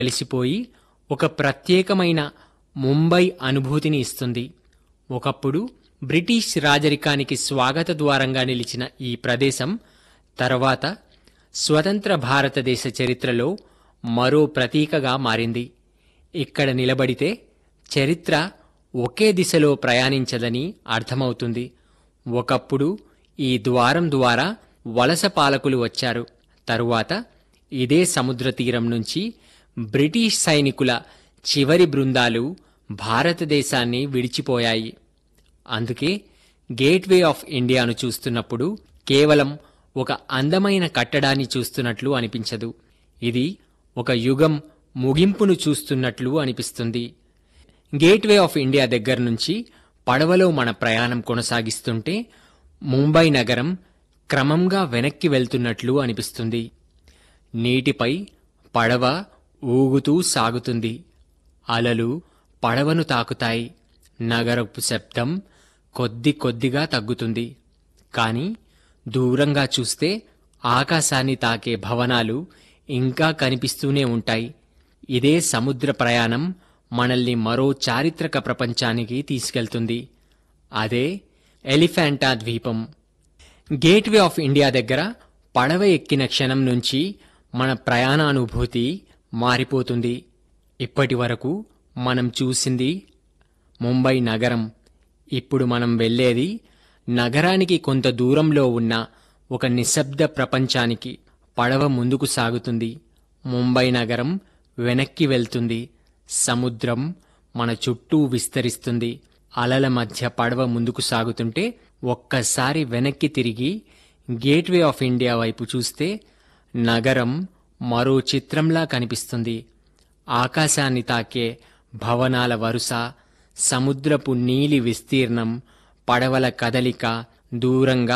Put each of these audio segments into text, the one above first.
కలిసిపోయి ఒక ప్రత్యేకమైన ముంబై అనుభూతిని ఇస్తుంది ఒకప్పుడు బ్రిటిష్ రాజరికానికి స్వాగత ద్వారంగా నిలిచిన ఈ ప్రదేశం తర్వాత స్వతంత్ర భారతదేశ చరిత్రలో మరో ప్రతీకగా మారింది ఇక్కడ నిలబడితే చరిత్ర ఒకే దిశలో ప్రయాణించదని అర్థమవుతుంది ఒకప్పుడు ఈ ద్వారం ద్వారా వలస పాలకులు వచ్చారు తరువాత ఇదే సముద్ర తీరం నుంచి బ్రిటిష్ సైనికుల చివరి బృందాలు భారతదేశాన్ని విడిచిపోయాయి అందుకే గేట్వే ఆఫ్ ఇండియాను చూస్తున్నప్పుడు కేవలం ఒక అందమైన కట్టడాన్ని చూస్తున్నట్లు అనిపించదు ఇది ఒక యుగం ముగింపును చూస్తున్నట్లు అనిపిస్తుంది గేట్వే ఆఫ్ ఇండియా దగ్గర నుంచి పడవలో మన ప్రయాణం కొనసాగిస్తుంటే ముంబై నగరం క్రమంగా వెనక్కి వెళ్తున్నట్లు అనిపిస్తుంది నీటిపై పడవ ఊగుతూ సాగుతుంది అలలు పడవను తాకుతాయి నగరపు శబ్దం కొద్ది కొద్దిగా తగ్గుతుంది కానీ దూరంగా చూస్తే ఆకాశాన్ని తాకే భవనాలు ఇంకా కనిపిస్తూనే ఉంటాయి ఇదే సముద్ర ప్రయాణం మనల్ని మరో చారిత్రక ప్రపంచానికి తీసుకెళ్తుంది అదే ఎలిఫాంటా ద్వీపం గేట్వే ఆఫ్ ఇండియా దగ్గర పడవ ఎక్కిన క్షణం నుంచి మన ప్రయాణానుభూతి మారిపోతుంది ఇప్పటి వరకు మనం చూసింది ముంబై నగరం ఇప్పుడు మనం వెళ్ళేది నగరానికి కొంత దూరంలో ఉన్న ఒక నిశ్శబ్ద ప్రపంచానికి పడవ ముందుకు సాగుతుంది ముంబై నగరం వెనక్కి వెళ్తుంది సముద్రం మన చుట్టూ విస్తరిస్తుంది అలల మధ్య పడవ ముందుకు సాగుతుంటే ఒక్కసారి వెనక్కి తిరిగి గేట్వే ఆఫ్ ఇండియా వైపు చూస్తే నగరం మరో చిత్రంలా కనిపిస్తుంది ఆకాశాన్ని తాకే భవనాల వరుస సముద్రపు నీలి విస్తీర్ణం పడవల కదలిక దూరంగా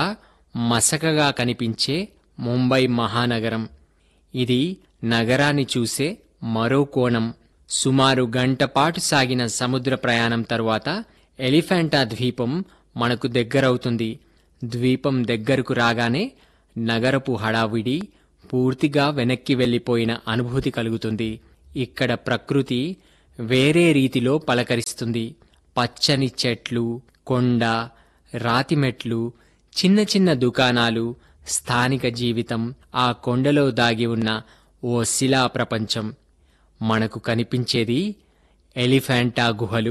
మసకగా కనిపించే ముంబై మహానగరం ఇది నగరాన్ని చూసే మరో కోణం సుమారు గంట పాటు సాగిన సముద్ర ప్రయాణం తరువాత ఎలిఫెంటా ద్వీపం మనకు దగ్గరవుతుంది ద్వీపం దగ్గరకు రాగానే నగరపు హడావిడి పూర్తిగా వెనక్కి వెళ్ళిపోయిన అనుభూతి కలుగుతుంది ఇక్కడ ప్రకృతి వేరే రీతిలో పలకరిస్తుంది పచ్చని చెట్లు కొండ రాతిమెట్లు చిన్న చిన్న దుకాణాలు స్థానిక జీవితం ఆ కొండలో దాగి ఉన్న ఓ శిలా ప్రపంచం మనకు కనిపించేది ఎలిఫెంటా గుహలు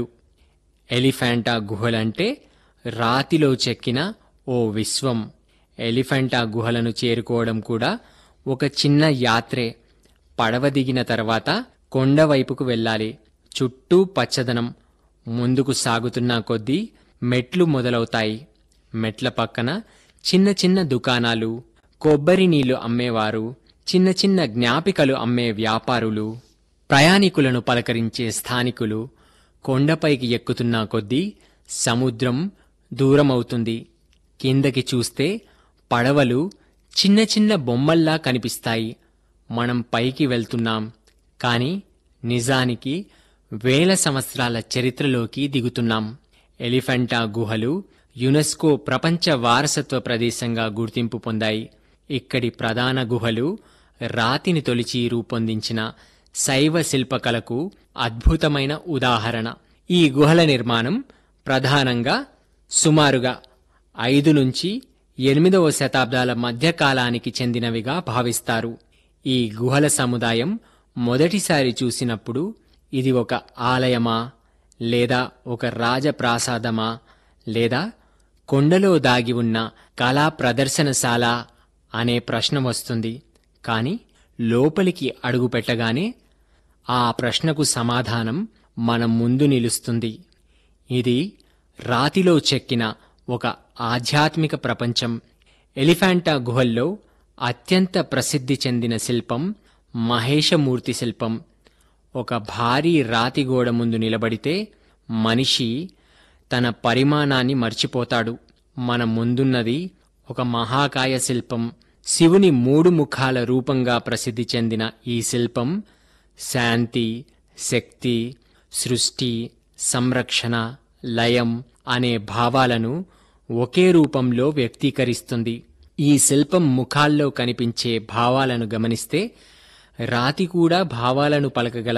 ఎలిఫెంటా గుహలంటే రాతిలో చెక్కిన ఓ విశ్వం ఎలిఫెంటా గుహలను చేరుకోవడం కూడా ఒక చిన్న యాత్రే పడవ దిగిన తర్వాత కొండ వైపుకు వెళ్ళాలి చుట్టూ పచ్చదనం ముందుకు సాగుతున్న కొద్దీ మెట్లు మొదలవుతాయి మెట్ల పక్కన చిన్న చిన్న దుకాణాలు కొబ్బరి నీళ్లు అమ్మేవారు చిన్న చిన్న జ్ఞాపికలు అమ్మే వ్యాపారులు ప్రయాణికులను పలకరించే స్థానికులు కొండపైకి ఎక్కుతున్న కొద్దీ సముద్రం దూరమవుతుంది కిందకి చూస్తే పడవలు చిన్న చిన్న బొమ్మల్లా కనిపిస్తాయి మనం పైకి వెళ్తున్నాం కానీ నిజానికి వేల సంవత్సరాల చరిత్రలోకి దిగుతున్నాం ఎలిఫెంటా గుహలు యునెస్కో ప్రపంచ వారసత్వ ప్రదేశంగా గుర్తింపు పొందాయి ఇక్కడి ప్రధాన గుహలు రాతిని తొలిచి రూపొందించిన శైవ శిల్పకళకు అద్భుతమైన ఉదాహరణ ఈ గుహల నిర్మాణం ప్రధానంగా సుమారుగా ఐదు నుంచి ఎనిమిదవ శతాబ్దాల మధ్యకాలానికి చెందినవిగా భావిస్తారు ఈ గుహల సముదాయం మొదటిసారి చూసినప్పుడు ఇది ఒక ఆలయమా లేదా ఒక రాజప్రాసాదమా లేదా కొండలో దాగి ఉన్న కళా ప్రదర్శనశాల అనే ప్రశ్న వస్తుంది కానీ లోపలికి అడుగు పెట్టగానే ఆ ప్రశ్నకు సమాధానం మన ముందు నిలుస్తుంది ఇది రాతిలో చెక్కిన ఒక ఆధ్యాత్మిక ప్రపంచం ఎలిఫాంటా గుహల్లో అత్యంత ప్రసిద్ధి చెందిన శిల్పం మహేషమూర్తి శిల్పం ఒక భారీ రాతి గోడ ముందు నిలబడితే మనిషి తన పరిమాణాన్ని మర్చిపోతాడు మన ముందున్నది ఒక మహాకాయ శిల్పం శివుని మూడు ముఖాల రూపంగా ప్రసిద్ధి చెందిన ఈ శిల్పం శాంతి శక్తి సృష్టి సంరక్షణ లయం అనే భావాలను ఒకే రూపంలో వ్యక్తీకరిస్తుంది ఈ శిల్పం ముఖాల్లో కనిపించే భావాలను గమనిస్తే రాతి కూడా భావాలను పలకగల